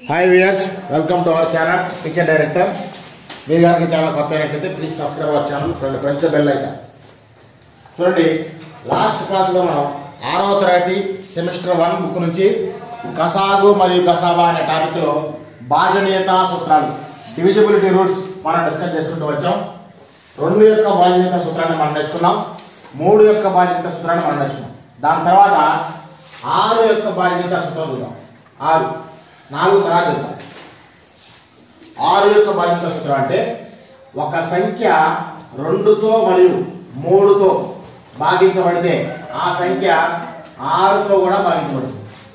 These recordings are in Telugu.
Hi viewers welcome to our channel teacher director మీరు కనుక ఛానల్ కొత్త అయినట్లయితే please subscribe our channel press the bell icon చూడండి లాస్ట్ క్లాస్లో మనం ఆరవ తరగతి సెమిస్టర్ వన్ బుక్ నుంచి కసాగు మరియు కసాబా అనే టాపిక్లో బాజనీయత సూత్రాలు డివిజిబిలిటీ రూల్స్ మనం డిస్కస్ చేసుకుంటూ వచ్చాం రెండు యొక్క బాధ్యత సూత్రాన్ని మనం నేర్చుకున్నాం మూడు యొక్క బాధ్యత సూత్రాన్ని మనం నేర్చుకున్నాం దాని తర్వాత ఆరు యొక్క బాధ్యత సూత్రం చూద్దాం ఆరు నాలుగు తర్వాత చూద్దాం ఆరు యొక్క బాధ్యత సూత్రం అంటే ఒక సంఖ్య రెండుతో మరియు మూడుతో భాగించబడితే ఆ సంఖ్య ఆరుతో కూడా భాగించబడుతుంది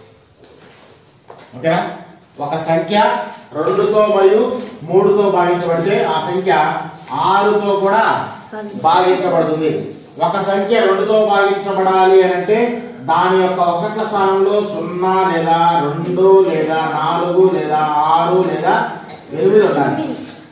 ఓకేనా ఒక సంఖ్య రెండుతో మరియు మూడుతో భాగించబడితే ఆ సంఖ్య ఆరుతో కూడా భాగించబడుతుంది ఒక సంఖ్య రెండుతో భాగించబడాలి అని అంటే దాని యొక్క ఒకట్ల స్థానంలో సున్నా లేదా రెండు లేదా నాలుగు లేదా ఆరు లేదా ఎనిమిది ఉండాలి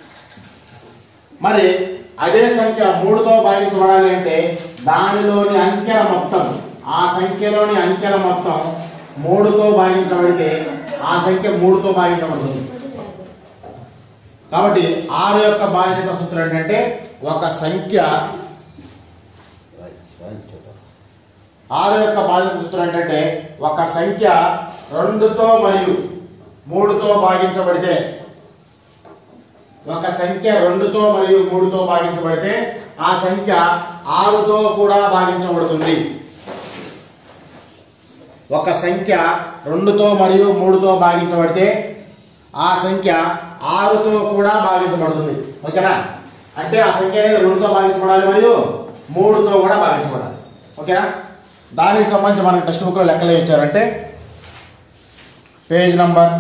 మరి అదే సంఖ్య మూడుతో భాగించబడాలి అంటే దానిలోని అంకెల మొత్తం ఆ సంఖ్యలోని అంకెల మొత్తం మూడుతో భాగించబడితే ఆ సంఖ్య మూడుతో భాగించబడుతుంది కాబట్టి ఆరు యొక్క బాధ్యత సూత్రం ఏంటంటే ఒక సంఖ్య ఆరు యొక్క బాధ్యత సూత్రం ఏంటంటే ఒక సంఖ్య రెండుతో మరియు మూడుతో భాగించబడితే ఒక సంఖ్య రెండుతో మరియు మూడుతో భాగించబడితే ఆ సంఖ్య ఆరుతో కూడా భాగించబడుతుంది ఒక సంఖ్య రెండుతో మరియు మూడుతో భాగించబడితే ఆ సంఖ్య ఆరుతో కూడా భాగించబడుతుంది ఓకేనా అంటే ఆ సంఖ్య అనేది రెండుతో భాగించబడాలి మరియు మూడుతో కూడా భాగించబడాలి ఓకేనా దానికి సంబంధించి మనకి టెక్స్ట్ బుక్లో లెక్కలు ఇచ్చారంటే పేజ్ నంబర్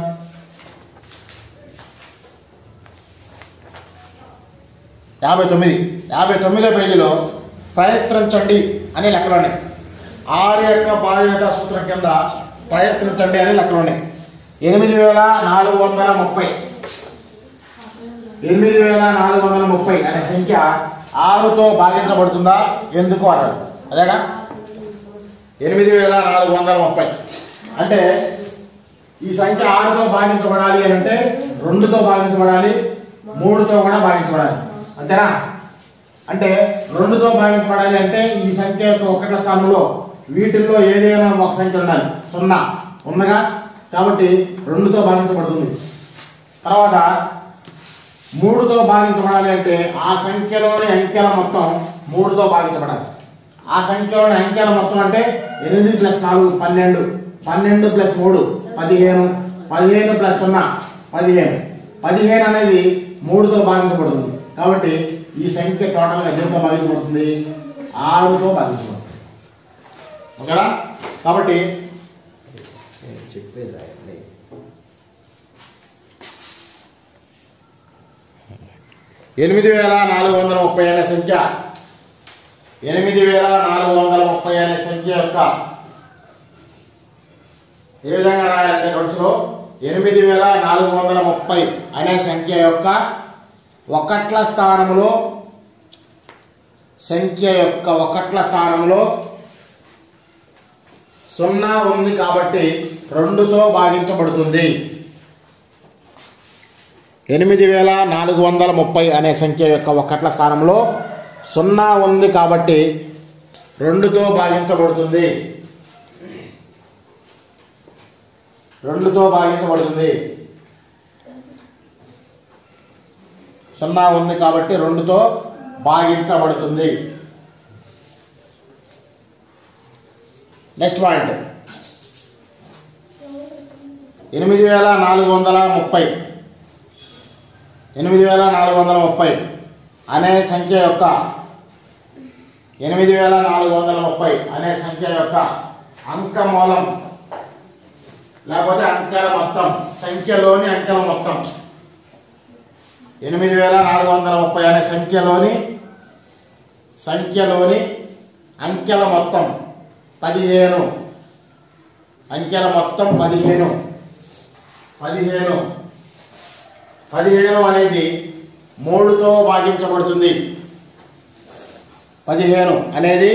యాభై తొమ్మిది యాభై తొమ్మిదో పేజీలో ప్రయత్నించండి అనే లెక్కలు ఉన్నాయి ఆరు యొక్క బాధ్యత సూత్రం కింద ప్రయత్నించండి అనే లెక్కలు ఉన్నాయి ఎనిమిది వేల నాలుగు వందల ముప్పై ఎనిమిది వేల నాలుగు వందల ముప్పై అనే సంఖ్య ఆరుతో భాగించబడుతుందా ఎందుకు అన్నాడు అదేగా ఎనిమిది వేల నాలుగు వందల ముప్పై అంటే ఈ సంఖ్య ఆరుతో భాగించబడాలి అని అంటే రెండుతో భాగించబడాలి మూడుతో కూడా భాగించబడాలి అంతేనా అంటే రెండుతో భాగించబడాలి అంటే ఈ సంఖ్య యొక్క ఒకటి స్థానంలో వీటిల్లో ఏదైనా ఒక సంఖ్య ఉండాలి సున్నా ఉన్నగా కాబట్టి రెండుతో భాగించబడుతుంది తర్వాత మూడుతో భాగించబడాలి అంటే ఆ సంఖ్యలోని అంకెల మొత్తం మూడుతో భాగించబడాలి ఆ సంఖ్యలోని అంకెల మొత్తం అంటే ఎనిమిది ప్లస్ నాలుగు పన్నెండు పన్నెండు ప్లస్ మూడు పదిహేను పదిహేను ప్లస్ సున్నా పదిహేను పదిహేను అనేది మూడుతో భాగించబడుతుంది కాబట్టి ఈ సంఖ్య టోటల్గా దేంతో భాగించబడుతుంది ఆరుతో భాగించబడుతుంది ఓకేనా కాబట్టి చెప్పేది రాయండి ఎనిమిది వేల నాలుగు వందల ముప్పై అనే సంఖ్య ఎనిమిది వేల నాలుగు వందల ముప్పై అనే సంఖ్య యొక్క ఏ విధంగా రాయాలంటే నోట్స్లో ఎనిమిది వేల నాలుగు వందల ముప్పై అనే సంఖ్య యొక్క ఒకట్ల స్థానంలో సంఖ్య యొక్క ఒకట్ల స్థానంలో సున్నా ఉంది కాబట్టి రెండుతో భాగించబడుతుంది ఎనిమిది వేల నాలుగు వందల ముప్పై అనే సంఖ్య యొక్క ఒకట్ల స్థానంలో సున్నా ఉంది కాబట్టి రెండుతో భాగించబడుతుంది రెండుతో భాగించబడుతుంది సున్నా ఉంది కాబట్టి రెండుతో భాగించబడుతుంది నెక్స్ట్ పాయింట్ ఎనిమిది వేల నాలుగు వందల ముప్పై ఎనిమిది వేల నాలుగు వందల ముప్పై అనే సంఖ్య యొక్క ఎనిమిది వేల నాలుగు వందల ముప్పై అనే సంఖ్య యొక్క అంక మూలం లేకపోతే అంకెల మొత్తం సంఖ్యలోని అంకెల మొత్తం ఎనిమిది వేల నాలుగు వందల ముప్పై అనే సంఖ్యలోని సంఖ్యలోని అంకెల మొత్తం పదిహేను అంకెల మొత్తం పదిహేను పదిహేను పదిహేను అనేది మూడుతో భాగించబడుతుంది పదిహేను అనేది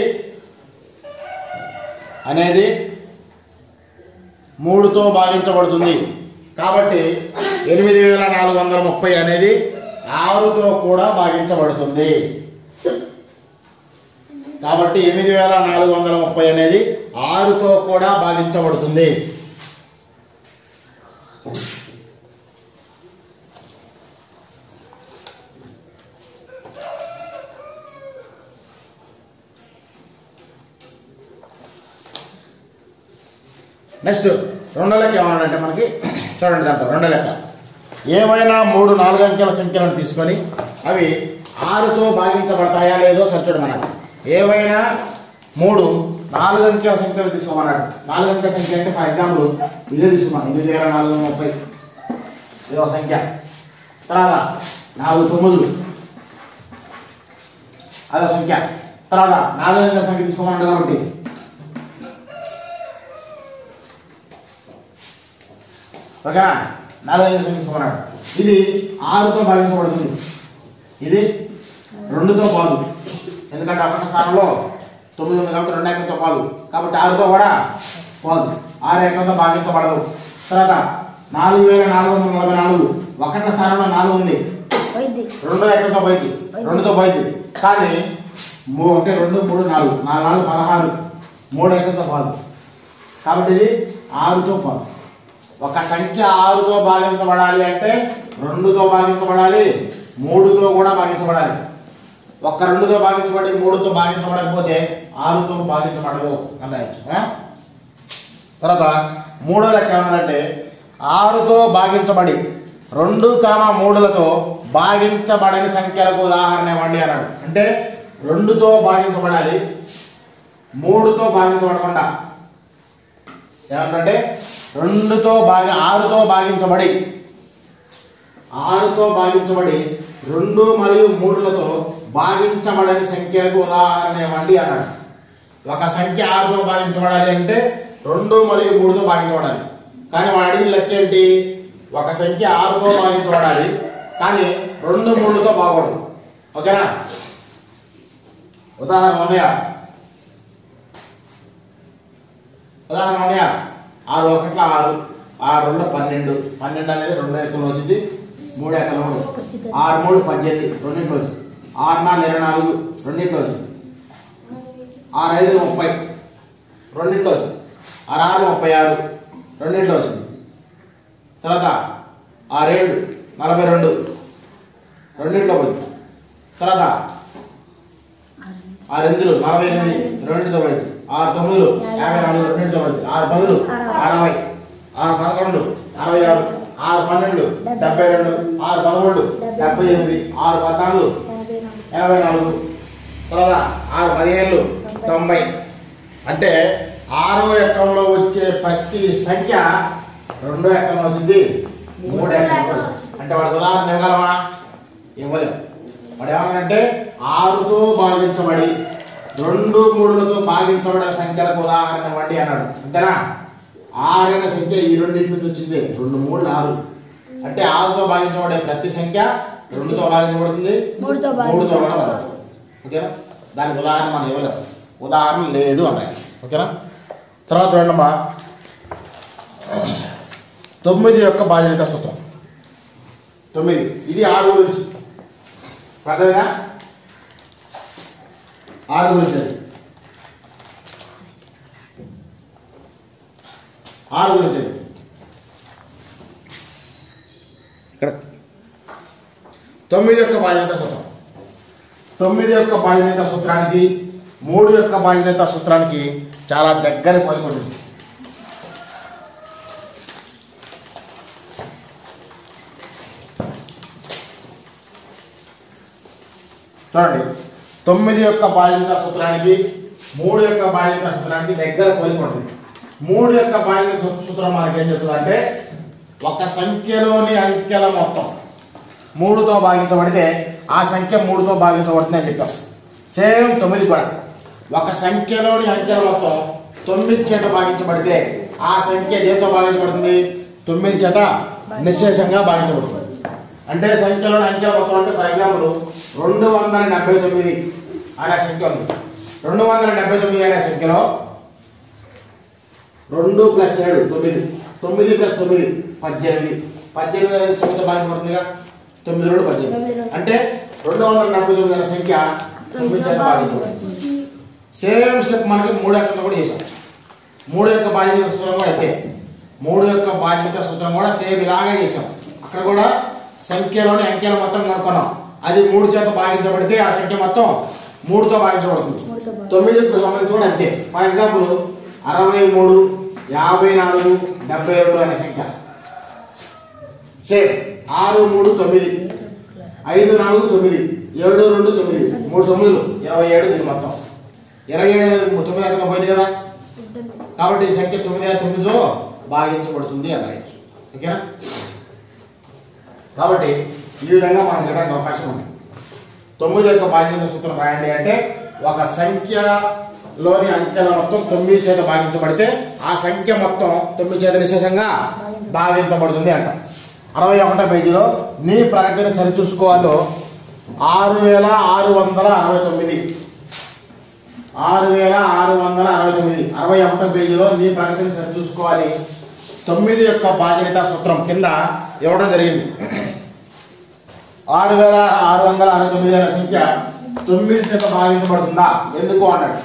అనేది మూడుతో భాగించబడుతుంది కాబట్టి ఎనిమిది వేల నాలుగు వందల ముప్పై అనేది ఆరుతో కూడా భాగించబడుతుంది కాబట్టి ఎనిమిది వేల నాలుగు వందల ముప్పై అనేది ఆరుతో కూడా భాగించబడుతుంది నెక్స్ట్ రెండో లెక్క ఏమన్నాడంటే మనకి చూడండి దాంట్లో రెండో లెక్క ఏమైనా మూడు నాలుగు అంకెల సంఖ్యలను తీసుకొని అవి ఆరుతో భాగించబడతాయా లేదో సరిచూడమన్నాడు ఏవైనా మూడు నాలుగు అంకెల సంఖ్యలు తీసుకోమన్నాడు నాలుగు అంకెల సంఖ్య అంటే ఫర్ ఎగ్జాంపుల్ ఇదే తీసుకున్నాం ఎనిమిది వేల నాలుగు వందల ముప్పై ఇదో సంఖ్య తర్వాత నాలుగు తొమ్మిదిలు అదో సంఖ్య తర్వాత నాలుగు అంకెల సంఖ్య తీసుకోమన్నాడు కాబట్టి ఓకేనా నాలుగు ఐదు తీసుకున్నాడు ఇది ఆరుతో భావించబడుతుంది ఇది రెండుతో పాదు ఎందుకంటే అక్కడ స్థానంలో తొమ్మిది ఉంది కాబట్టి రెండు ఏకంతో పాదు కాబట్టి ఆరుతో కూడా పాదు ఆరు ఏకంతో భావించబడదు తర్వాత నాలుగు వేల నాలుగు వందల నలభై నాలుగు ఒకటి స్థానంలో నాలుగు ఉంది పోయింది రెండో ఏకంతో పోయింది రెండుతో పోయింది కానీ మూ- ఒకటి రెండు మూడు నాలుగు నాలుగు నాలుగు పదహారు మూడు ఏకంతో పాదు కాబట్టి ఇది ఆరుతో పాదు ఒక సంఖ్య ఆరుతో భాగించబడాలి అంటే రెండుతో భాగించబడాలి మూడుతో కూడా భాగించబడాలి ఒక్క రెండుతో భాగించబడి మూడుతో భాగించబడకపోతే ఆరుతో భాగించబడదు అని రాయొచ్చు ఆ? తర్వాత మూడో లెక్క ఏమన్నారంటే ఆరుతో భాగించబడి రెండు కామ మూడులతో భాగించబడని సంఖ్యలకు ఉదాహరణ ఇవ్వండి అన్నాడు అంటే రెండుతో భాగించబడాలి మూడుతో భాగించబడకుండా ఏమంటే రెండుతో భాగ ఆరుతో భాగించబడి ఆరుతో భాగించబడి రెండు మరియు మూడులతో భాగించబడని సంఖ్యలకు ఉదాహరణ ఇవ్వండి అన్నాడు ఒక సంఖ్య ఆరుతో భాగించబడాలి అంటే రెండు మరియు మూడుతో భాగించబడాలి కానీ వాడు అడిగిన లెక్క ఏంటి ఒక సంఖ్య ఆరుతో భాగించబడాలి కానీ రెండు మూడుతో బాగూడదు ఓకేనా ఉదాహరణ ఉన్నాయా ఉదాహరణ ఉన్నాయా ఆరు ఒకట్ల ఆరు ఆరు రెండు పన్నెండు పన్నెండు అనేది రెండు ఎక్కలు వచ్చింది మూడు ఎక్కలు కూడా వచ్చింది. ఆరు మూడు పద్దెనిమిది రెండింటిలో వచ్చింది ఆరు నాలుగు ఇరవై నాలుగు రెండింటిలో వచ్చింది ఆరు ఐదు ముప్పై రెండింటిలో వచ్చింది ఆరు ఆరు ముప్పై ఆరు రెండింటిలో వచ్చింది తర్వాత ఆరేళ్ళు నలభై రెండు రెండింటిలో పోయింది తర్వాత ఆరు ఎనిమిదిలు నలభై ఎనిమిది రెండింటితో పోయింది ఆరు తొమ్మిదిలు యాభై నాలుగు రెండింటితో పోయింది ఆరు పదులు అరవై ఆరు పదకొండు అరవై ఆరు ఆరు పన్నెండు డెబ్బై రెండు ఆరు పదమూడు డెబ్బై ఎనిమిది ఆరు పద్నాలుగు యాభై నాలుగు ఎనభై నాలుగు తర్వాత ఆరు పదిహేళ్ళు తొంభై అంటే ఆరో ఎక్కంలో వచ్చే ప్రతి సంఖ్య రెండో ఎక్కంలో వచ్చింది మూడో ఎక్కంలో వచ్చింది అంటే వాడు ఉదాహరణ ఇవ్వగలమా ఇవ్వలేము వాడు ఏమన్నాడంటే ఆరుతో భాగించబడి రెండు మూడులతో భాగించబడిన సంఖ్యలకు ఉదాహరణ ఇవ్వండి అన్నాడు అంతేనా ఆరైన సంఖ్య ఈ రెండింటి నుంచి వచ్చింది రెండు మూడు ఆరు అంటే ఆరుతో భాగించబడే ప్రతి సంఖ్య రెండుతో భాగించబడుతుంది మూడుతో భాగించబడుతుంది. మూడుతో కూడా భాగించబడుతుంది ఓకేనా దానికి ఉదాహరణ మనం ఇవ్వలేము ఉదాహరణ లేదు అన్నాయి ఓకేనా తర్వాత చూడమ్మా తొమ్మిది యొక్క బాధ్యత సూత్రం తొమ్మిది ఇది ఆరు గురించి పదవేనా ఆరు గురించి అది ఆరు గురించి అది ఇక్కడ తొమ్మిది యొక్క బాధ్యత సూత్రం తొమ్మిది యొక్క బాధ్యత సూత్రానికి మూడు యొక్క బాధ్యత సూత్రానికి చాలా దగ్గర పోలిక ఉంటుంది చూడండి తొమ్మిది యొక్క బాధ్యత సూత్రానికి మూడు యొక్క బాధ్యత సూత్రానికి దగ్గర పోలిక ఉంటుంది మూడు యొక్క బాధ్యత సూ- సూత్రం మనకి ఏం చెప్తుంది అంటే ఒక సంఖ్యలోని అంకెల మొత్తం మూడుతో భాగించబడితే ఆ సంఖ్య మూడుతో భాగించబడుతుంది అని చెప్పాం సేమ్ తొమ్మిది కూడా ఒక సంఖ్యలోని అంకెల మొత్తం తొమ్మిది చేత భాగించబడితే ఆ సంఖ్య దేంతో భాగించబడుతుంది తొమ్మిది చేత నిశేషంగా భాగించబడుతుంది అంటే సంఖ్యలోని అంకెల మొత్తం అంటే ఫర్ ఎగ్జాంపుల్ రెండు వందల డెబ్బై తొమ్మిది అనే సంఖ్య ఉంది రెండు వందల డెబ్బై తొమ్మిది అనే సంఖ్యలో రెండు ప్లస్ ఏడు తొమ్మిది తొమ్మిది ప్లస్ తొమ్మిది పద్దెనిమిది పద్దెనిమిది అనేది తొమ్మిది భాగించబడుతుందిగా తొమ్మిది రెండు పద్దెనిమిది అంటే రెండు వందల డెబ్బై తొమ్మిది అనే సంఖ్య తొమ్మిది చేత భాగించబడుతుంది సేమ్ స్టెప్ మనకి మూడు యొక్క కూడా చేసాం మూడు యొక్క బాధ్యత సూత్రం కూడా అంతే మూడు యొక్క బాధ్యత సూత్రం కూడా సేమ్ ఇలాగే చేసాం అక్కడ కూడా సంఖ్యలోని అంకెల మొత్తం కనుక్కున్నాం అది మూడు చేత భాగించబడితే ఆ సంఖ్య మొత్తం మూడుతో భాగించబడుతుంది మూడుతో భాగించబడుతుంది. తొమ్మిదికి సంబంధించి కూడా అంతే ఫర్ ఎగ్జాంపుల్ అరవై మూడు యాభై నాలుగు డెబ్బై రెండు అనే సంఖ్య సేమ్ ఆరు మూడు తొమ్మిది ఐదు నాలుగు తొమ్మిది ఏడు రెండు తొమ్మిది మూడు తొమ్మిదిలు ఇరవై ఏడు దీని మొత్తం ఇరవై ఏడు అనేది మూడు తొమ్మిది అక్కడ పోయింది కదా కాబట్టి ఈ సంఖ్య తొమ్మిది తొమ్మిదిలో భాగించబడుతుంది అని రాయొచ్చు ఓకేనా కాబట్టి ఈ విధంగా మనం చేయడానికి అవకాశం ఉంది తొమ్మిది యొక్క బాధ్యత సూత్రం రాయండి అంటే ఒక సంఖ్యలోని అంకెల మొత్తం తొమ్మిది చేత భాగించబడితే ఆ సంఖ్య మొత్తం తొమ్మిది చేత విశేషంగా భావించబడుతుంది అంట అరవై ఒకటో పేజీలో నీ ప్రగతిని సరిచూసుకోవాలో ఆరు వేల ఆరు వందల అరవై తొమ్మిది ఆరు వేల ఆరు వందల అరవై తొమ్మిది అరవై ఒకటో పేజీలో నీ ప్రగతిని సరిచూసుకోవాలి తొమ్మిది యొక్క బాధ్యత సూత్రం కింద ఇవ్వడం జరిగింది ఆరు వేల ఆరు వందల అరవై తొమ్మిది అనే సంఖ్య తొమ్మిది చేత భాగించబడుతుందా ఎందుకు అన్నాడు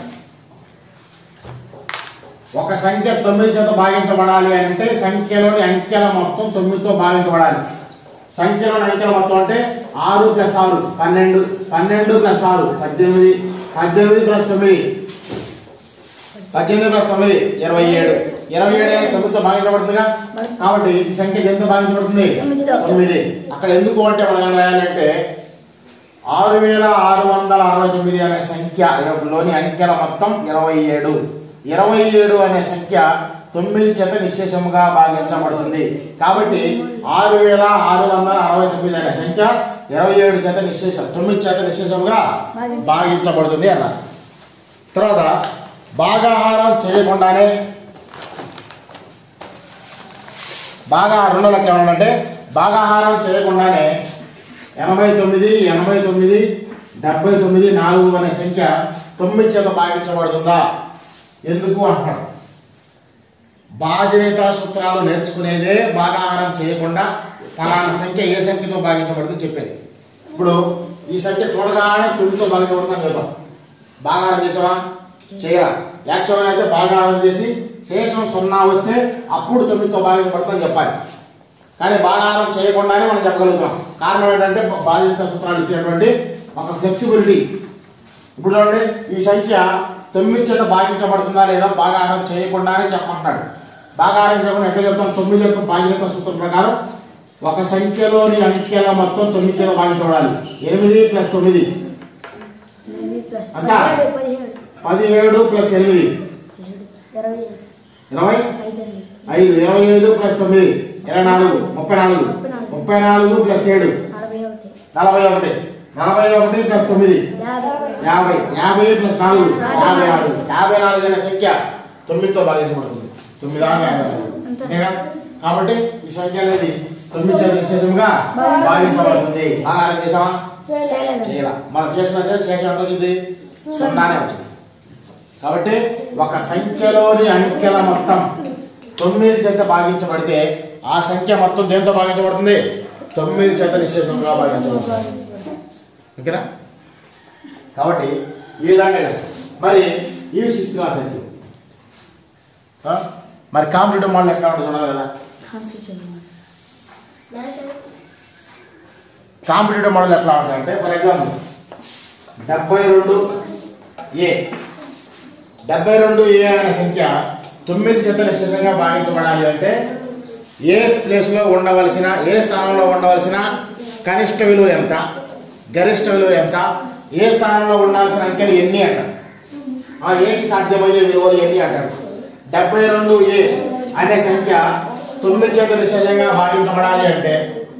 ఒక సంఖ్య తొమ్మిది చేత భాగించబడాలి అంటే సంఖ్యలోని అంకెల మొత్తం తొమ్మిదితో భాగించబడాలి సంఖ్యలోని అంకెల మొత్తం అంటే ఆరు ప్లస్ ఆరు పన్నెండు పన్నెండు ప్లస్ ఆరు పద్దెనిమిది పద్దెనిమిది ప్లస్ తొమ్మిది పద్దెనిమిది ప్లస్ తొమ్మిది ఇరవై ఏడు ఇరవై ఏడు అనేది తొమ్మిదితో భాగించబడుతుందిగా కాబట్టి ఈ సంఖ్య ఎంత భాగించబడుతుంది తొమ్మిదితో. తొమ్మిది అక్కడ ఎందుకు అంటే మనం ఏం రాయాలంటే ఆరు వేల ఆరు వందల అరవై తొమ్మిది అనే సంఖ్య లోని అంకెల మొత్తం ఇరవై ఏడు ఇరవై ఏడు అనే సంఖ్య తొమ్మిది చేత నిశ్శేషముగా భాగించబడుతుంది కాబట్టి ఆరు వేల ఆరు వందల అరవై తొమ్మిది అనే సంఖ్య ఇరవై ఏడు చేత నిశ్శేషం తొమ్మిది చేత నిశ్శేషముగా భాగించబడుతుంది అని రాస్తాం తర్వాత భాగాహారం చేయకుండానే బాగా రెండో లెక్క ఏమన్నాడంటే భాగాహారం చేయకుండానే ఎనభై తొమ్మిది ఎనభై తొమ్మిది డెబ్బై తొమ్మిది నాలుగు అనే సంఖ్య తొమ్మిది చేత భాగించబడుతుందా ఎందుకు అంటాడు బాధ్యత సూత్రాలు నేర్చుకునేదే భాగాహారం చేయకుండా ఫలానా సంఖ్య ఏ సంఖ్యతో భాగించబడుతుందో చెప్పేది ఇప్పుడు ఈ సంఖ్య చూడగానే తొమ్మిదితో భాగించబడుతుందని చెప్తాం భాగాహారం చేసావా చేయరా యాక్చువల్గా అయితే భాగాహారం చేసి శేషం సున్నా వస్తే అప్పుడు తొమ్మిదితో భాగించబడుతుందని చెప్పాలి కానీ భాగాహారం చేయకుండానే మనం చెప్పగలుగుతాం కారణం ఏంటంటే బాధ్యత సూత్రాలు ఇచ్చినటువంటి ఒక ఫ్లెక్సిబిలిటీ ఇప్పుడు చూడండి ఈ సంఖ్య తొమ్మిది చేత భాగించబడుతుందా లేదా భాగాహారం చేయకుండానే చెప్పమంటున్నాడు భాగాహారం చేయకుండా ఎట్లా చెప్తాం తొమ్మిది యొక్క బాధ్యత సూత్రం ప్రకారం ఒక సంఖ్యలోని అంకెల మొత్తం తొమ్మిది చేత భాగించబడాలి ఎనిమిది ప్లస్ తొమ్మిది ఎనిమిది ప్లస్ అంతా? పదిహేడు పదిహేడు పదిహేడు ప్లస్ ఎనిమిది ఇరవై ఇరవై ఐదండి ఐదు ఇరవై ఐదు ప్లస్ తొమ్మిది ఇరవై నాలుగు ముప్పై నాలుగు ముప్పై నాలుగు ప్లస్ ఏడు నలభై ఒకటి నలభై ఒకటి నలభై ఒకటి ప్లస్ తొమ్మిది యాభై యాభై యాభై ప్లస్ నాలుగు యాభై నాలుగు యాభై నాలుగు అనే సంఖ్య తొమ్మిదితో భాగించబడుతుంది తొమ్మిది ఆరు యాభై నాలుగు అంతేగా కాబట్టి ఈ సంఖ్య అనేది తొమ్మిది చేత విశేషంగా భావించబడుతుంది ఆహారం చేసామా చేయలేదండి చేయాల మనం చేసిన సరే శేషం ఎంత వచ్చింది సున్నానే వచ్చింది కాబట్టి ఒక సంఖ్యలోని అంకెల మొత్తం తొమ్మిది చేత భాగించబడితే ఆ సంఖ్య మొత్తం దేంతో భాగించబడుతుంది తొమ్మిది చేత నిశ్శేషంగా భాగించబడుతుంది ఓకేనా కాబట్టి ఈ విధంగా చేస్తాం మరి ఇవి సిక్స్త్ క్లాస్ అయితే ఆ? మరి కాంపిటేటివ్ మోడల్ ఎట్లా ఉంటుంది చూడాలి కదా కాంపిటేటివ్ మోడల్ ఎట్లా ఉంటాయంటే ఫర్ ఎగ్జాంపుల్ డెబ్బై రెండు ఏ డెబ్బై రెండు ఏ అనే సంఖ్య తొమ్మిది జత నిశ్చితంగా భావించబడాలి అంటే ఏ ప్లేస్లో ఉండవలసిన ఏ స్థానంలో ఉండవలసిన కనిష్ట విలువ ఎంత గరిష్ట విలువ ఎంత ఏ స్థానంలో ఉండాల్సిన అంకెలు ఎన్ని అంటాడు ఆ ఏకి సాధ్యమయ్యే విలువలు ఎన్ని అంటాడు డెబ్బై రెండు ఏ అనే సంఖ్య తొమ్మిది చేత నిశ్చయంగా భావించబడాలి అంటే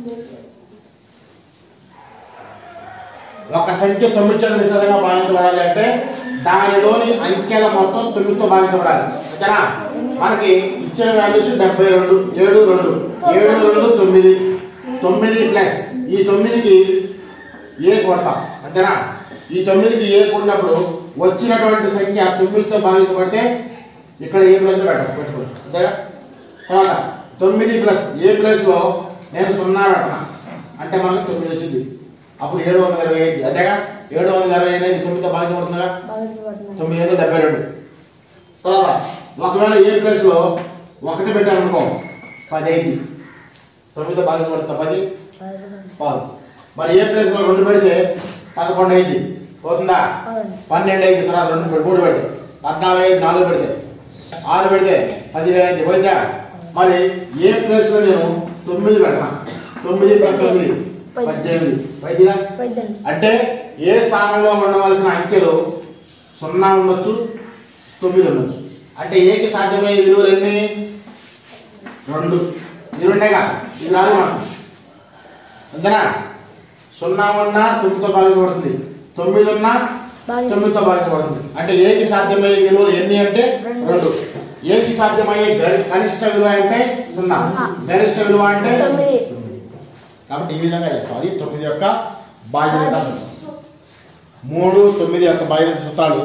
ఒక సంఖ్య తొమ్మిది చేత నిశ్చయంగా భావించబడాలి అంటే దానిలోని అంకెల మొత్తం తొమ్మిదితో భావించబడాలి ఓకేనా మనకి ఇచ్చిన వాల్యూస్ డెబ్బై రెండు ఏడు రెండు ఏడు రెండు తొమ్మిది తొమ్మిది ప్లస్ ఈ తొమ్మిదికి ఏ కొడతాం అంతేనా ఈ తొమ్మిదికి ఏ కొన్నప్పుడు వచ్చినటువంటి సంఖ్య తొమ్మిదితో భావించబడితే ఇక్కడ ఏ ప్లస్ పెట్టాలి పెట్టుకోవచ్చు అంతేగా తర్వాత తొమ్మిది ప్లస్ ఏ ప్లస్లో నేను సున్నా పెడతాను అంటే మనకు తొమ్మిది వచ్చింది అప్పుడు ఏడు వందల ఇరవై ఐదు అదేగా ఏడు వందల ఇరవై అనేది తొమ్మిదితో భాగించబడుతుందిగా భావించబడుతున్నాయి తొమ్మిది వందల డెబ్బై రెండు తర్వాత ఒకవేళ ఏ ప్లేస్లో ఒకటి పెట్టాను అనుకో పది అయింది తొమ్మిదితో భాగించబడుతుంది పది భావించబడుతున్నాయి. పాదు మరి ఏ ప్లేస్లో రెండు పెడితే పదకొండు అయింది పోతుందా అవునండి. పన్నెండు అయింది తర్వాత రెండు పెడితే మూడు పెడితే పద్నాలుగు అయింది నాలుగు పెడితే ఆరు పెడితే పదిహేను అయింది పోయిందా మరి ఏ ప్లేస్లో నేను తొమ్మిది పెడతాను తొమ్మిది ప్లస్ తొమ్మిది పద్దెనిమిది పైదిగా పెద్దండి అంటే ఏ స్థానంలో ఉండవలసిన అంకెలు సున్నా ఉండొచ్చు తొమ్మిది ఉండొచ్చు అంటే ఏకి సాధ్యమయ్యే విలువలు ఎన్ని రెండు ఇది రెండేగా ఇది రాదు మనకు అంతేనా సున్నా ఉన్నా తొమ్మిదితో భాగించబడుతుంది తొమ్మిది ఉన్నా భాగించ- తొమ్మిదితో భాగించబడుతుంది అంటే ఏకి సాధ్యమయ్యే విలువలు ఎన్ని అంటే రెండు. రెండు ఏకి సాధ్యమయ్యే గరి- కనిష్ట విలువ అంటే సున్నా సున్నా. గరిష్ట విలువ అంటే తొమ్మిది. కాబట్టి ఈ విధంగా చేస్తాం అది తొమ్మిది యొక్క బాధ్యత మూడు తొమ్మిది యొక్క బాధ్యత సూత్రాలు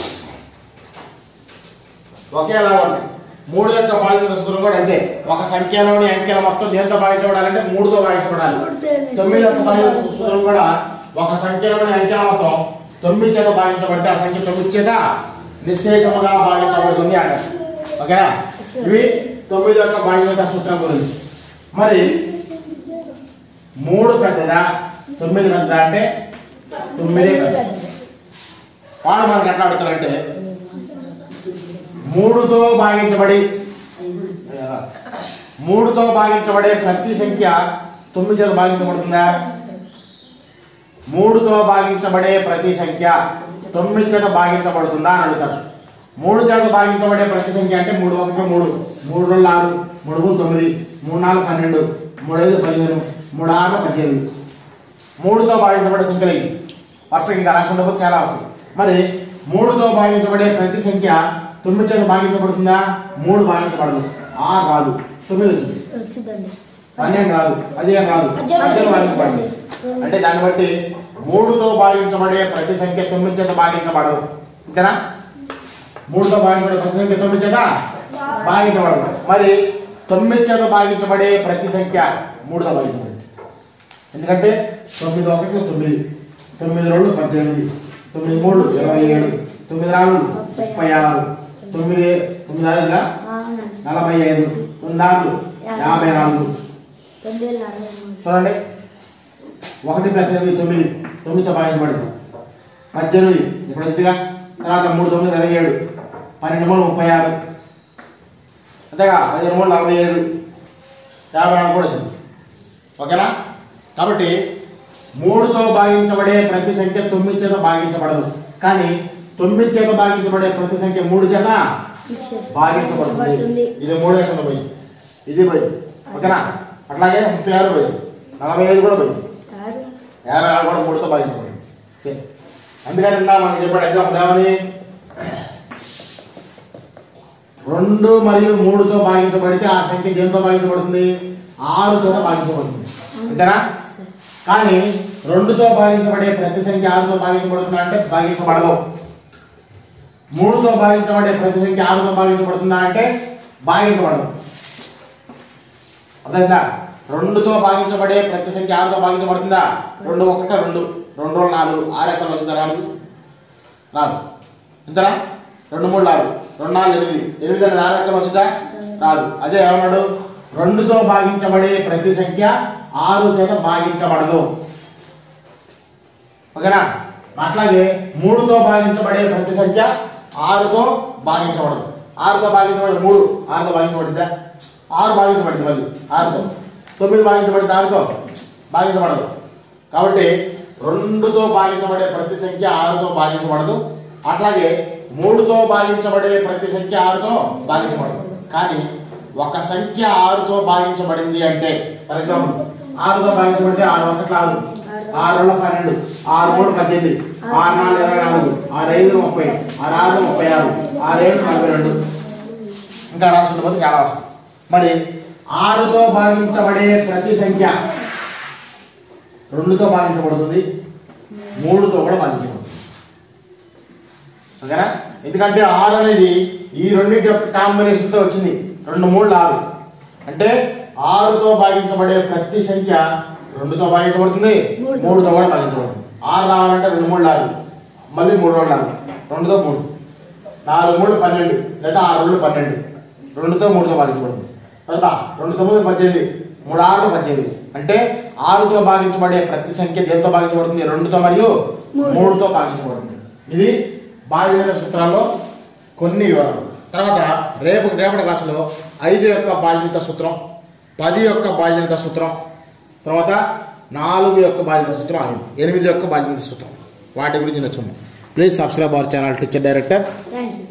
ఒకేలా ఉన్నాయి మూడు యొక్క బాధ్యత సూత్రం కూడా అంతే ఒక సంఖ్యలోని అంకెల మొత్తం దేంతో భాగించబడాలంటే మూడుతో భాగించబడాలి మూడుతో తొమ్మిది యొక్క బాధ్యత సూత్రం కూడా ఒక సంఖ్యలోని అంకెల మొత్తం తొమ్మిది చేత భాగించబడితే ఆ సంఖ్య తొమ్మిది చేత నిశ్శేషముగా భాగించబడుతుంది అంటారు ఓకేనా ఇవి తొమ్మిది యొక్క బాధ్యత సూత్రం గురించి మరి మూడు పెద్దదా తొమ్మిది పెద్దదా అంటే తొమ్మిది పెద్ద వాడు మనకి ఎట్లా అడుగుతారంటే మూడుతో భాగించబడి మూడుతో భాగించబడే ప్రతి సంఖ్య తొమ్మిది చేత భాగించబడుతుందా మూడుతో భాగించబడే ప్రతి సంఖ్య తొమ్మిది చేత భాగించబడుతుందా అని అడుగుతారు మూడు చేత భాగించబడే ప్రతి సంఖ్య అంటే మూడు ఒకటి మూడు మూడు రెండు ఆరు మూడు మూడు తొమ్మిది మూడు నాలుగు పన్నెండు మూడు ఐదు పదిహేను మూడు ఆరు పద్దెనిమిది మూడుతో భాగించబడే సంఖ్యలు ఇవి వరుసగా ఇంకా రాసుకుంటే పోతే చాలా వస్తాయి మరి మూడుతో భాగించబడే ప్రతి సంఖ్య తొమ్మిది చేత భాగించబడుతుందా మూడు భాగించబడదు ఆరు రాదు తొమ్మిది వచ్చింది వచ్చిందండి పన్నెండు రాదు పదిహేను రాదు పద్దెనిమిది పద్దెనిమిది భాగించబడదు వచ్చిందండి. అంటే దాన్ని బట్టి మూడుతో భాగించబడే ప్రతి సంఖ్య తొమ్మిది చేత భాగించబడదు అంతేనా మూడుతో భాగించబడే ప్రతి సంఖ్య తొమ్మిది చేత భాగించబడదు మరి తొమ్మిది చేత భాగించబడే ప్రతి సంఖ్య మూడుతో భాగించబడింది ఎందుకంటే తొమ్మిది ఒకటి తొమ్మిది తొమ్మిది రెండు పద్దెనిమిది తొమ్మిది మూడు ఇరవై ఏడు తొమ్మిది నాలుగు ముప్పై ఆరు తొమ్మిది తొమ్మిది ఐదుగా అవునండి నలభై ఐదు తొమ్మిది నాలుగు యాభై నాలుగు తొమ్మిది వేల అరవై మూడు చూడండి ఒకటి ప్లస్ ఎనిమిది తొమ్మిది తొమ్మిదితో భాగించబడింది పద్దెనిమిది ఇప్పుడు వచ్చిందిగా తర్వాత మూడు తొమ్మిది ఇరవై ఏడు పన్నెండు మూడు ముప్పై ఆరు అంతేగా పదిహేను మూడు నలభై ఐదు యాభై నాలుగు కూడా వచ్చింది ఓకేనా కాబట్టి మూడుతో భాగించబడే ప్రతి సంఖ్య తొమ్మిది చేత భాగించబడదు కానీ తొమ్మిది చేత భాగించబడే ప్రతి సంఖ్య మూడు చేత భాగించబడుతుంది ఇది మూడు ఎక్కడ పోయింది ఇది పోయింది ఓకేనా అట్లాగే ముప్పై ఆరు పోయింది నలభై ఐదు కూడా పోయింది ఆరు యాభై ఆరు కూడా మూడుతో భాగించబడింది సరే అందుకని ఇందా మనకి చెప్పాడు ఎగ్జాంపుల్ ఏమని రెండు మరియు మూడుతో భాగించబడితే ఆ సంఖ్య దేంతో భాగించబడుతుంది ఆరు చేత భాగించబడుతుంది అంతేనా కానీ రెండుతో భాగించబడే ప్రతి సంఖ్య ఆరుతో భాగించబడుతుందా అంటే భాగించబడదు మూడుతో భాగించబడే ప్రతి సంఖ్య ఆరుతో భాగించబడుతుందా అంటే భాగించబడదు అర్థమైందా రెండుతో భాగించబడే ప్రతి సంఖ్య ఆరుతో భాగించబడుతుందా రెండు ఒకట రెండు రెండు రోజులు నాలుగు ఆరు ఎక్కడ వచ్చిందా నాలుగు రాదు అంతేనా రెండు మూడు నాలుగు రెండు నాలుగు ఎనిమిది ఎనిమిది అనేది ఆరు ఎక్కడ వచ్చిందా రాదు అదే ఏమన్నాడు రెండుతో భాగించబడే ప్రతి సంఖ్య ఆరు చేత భాగించబడదు ఓకేనా అట్లాగే మూడుతో భాగించబడే ప్రతి సంఖ్య ఆరుతో భాగించబడదు ఆరుతో భాగించబడదు మూడు ఆరుతో భాగించబడిద్దా ఆరు భాగించబడింది మళ్ళీ ఆరుతో తొమ్మిది భాగించబడింది ఆరుతో భాగించబడదు కాబట్టి రెండుతో భాగించబడే ప్రతి సంఖ్య ఆరుతో భాగించబడదు అట్లాగే మూడుతో భాగించబడే ప్రతి సంఖ్య ఆరుతో భాగించబడదు కానీ ఒక సంఖ్య ఆరుతో భాగించబడింది అంటే ఫర్ ఎగ్జాంపుల్ ఆరుతో భాగించబడితే ఆరు ఒకటి ఆరు ఆరు రెండు పన్నెండు ఆరు మూడు పద్దెనిమిది ఆరు నాలుగు ఇరవై నాలుగు ఆరు ఐదు ముప్పై ఆరు ఆరు ముప్పై ఆరు ఆరు ఏడు నలభై రెండు ఇంకా రాసుకుంటే పోతే చాలా వస్తుంది మరి ఆరుతో భాగించబడే ప్రతి సంఖ్య రెండుతో భాగించబడుతుంది మూడుతో కూడా భాగించబడుతుంది ఓకేనా ఎందుకంటే ఆరు అనేది ఈ రెండింటి యొక్క కాంబినేషన్తో వచ్చింది రెండు మూడు ఆరు అంటే ఆరుతో భాగించబడే ప్రతి సంఖ్య రెండుతో భాగించబడుతుంది మూడుతో. మూడుతో కూడా భాగించబడుతుంది ఆరు రావాలంటే రెండు మూడు నాలుగు మళ్ళీ మూడు రెండు నాలుగు రెండుతో మూడు నాలుగు మూడు పన్నెండు లేదా ఆరు రెండు పన్నెండు రెండుతో మూడుతో భాగించబడుతుంది తర్వాత రెండు తొమ్మిది పద్దెనిమిది మూడు ఆరు పద్దెనిమిది అంటే ఆరుతో భాగించబడే ప్రతి సంఖ్య దేంతో భాగించబడుతుంది రెండుతో మరియు మూడు. మూడుతో భాగించబడుతుంది ఇది భాగీరథ సూత్రాల్లో కొన్ని వివరాలు తర్వాత రేపు రేపటి క్లాసులో ఐదు యొక్క బాధ్యత సూత్రం పది యొక్క బాధ్యత సూత్రం తర్వాత నాలుగు యొక్క బాధ్యత సూత్రం ఐదు ఎనిమిది యొక్క బాధ్యత సూత్రం వాటి గురించి నచ్చున్నాం please subscribe our channel teacher director thank you